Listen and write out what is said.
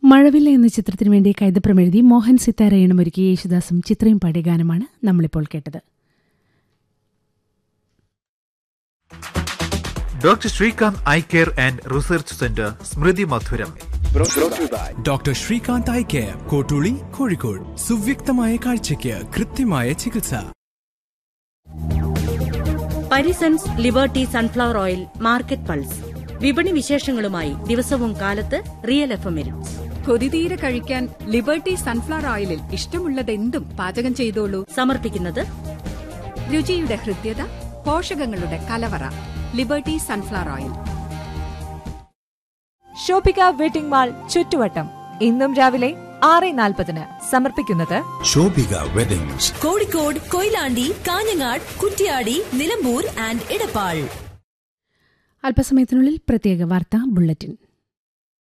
മഴവില്ല എന്ന ചിത്രത്തിനു വേണ്ടി കൈതപ്രം എഴുതി മോഹൻ സിത്താരയണം ഒരുക്കിയ യേശുദാസും ചിത്രയും പാടിയ ഗാനമാണ് നമ്മളിപ്പോൾ കേട്ടത് doctor Srikanth eye care and research centre Smrithi Madhuram doctor Srikanth eye care Kottooli Kozhikode സുവ്യക്തമായ കാഴ്ചയ്ക്ക് കൃത്യമായ ചികിത്സ Parisons liberty sunflower oil market pulse വിപണി വിശേഷങ്ങളുമായി ദിവസവും കാലത്ത് റിയൽ എഫ് എമ്മിൽ കൊതിതീരെ കഴിക്കാൻ ലിബർട്ടി സൺഫ്ലവർ ഓയിലിൽ ഇഷ്ടമുള്ളതെന്തും പാചകം ചെയ്തോളൂ സമർപ്പിക്കുന്നത് രുചിയുടെ ഹൃദ്യത പോഷകങ്ങളുടെ കലവറ liberty sunflower oil Shobhika wedding mall ചുറ്റുവട്ടം ഇന്നും രാവിലെ ആറ് നാൽപ്പതിന് സമർപ്പിക്കുന്നത് ശോഭിക വെഡിങ്സ് കോഴിക്കോട് കൊയിലാണ്ടി കാഞ്ഞങ്ങാട് കുറ്റ്യാടി നിലമ്പൂർ ആൻഡ് ഇടപ്പാൾ അല്പസമയത്തിനുള്ളിൽ പ്രത്യേക വാർത്താ ബുള്ളറ്റിൻ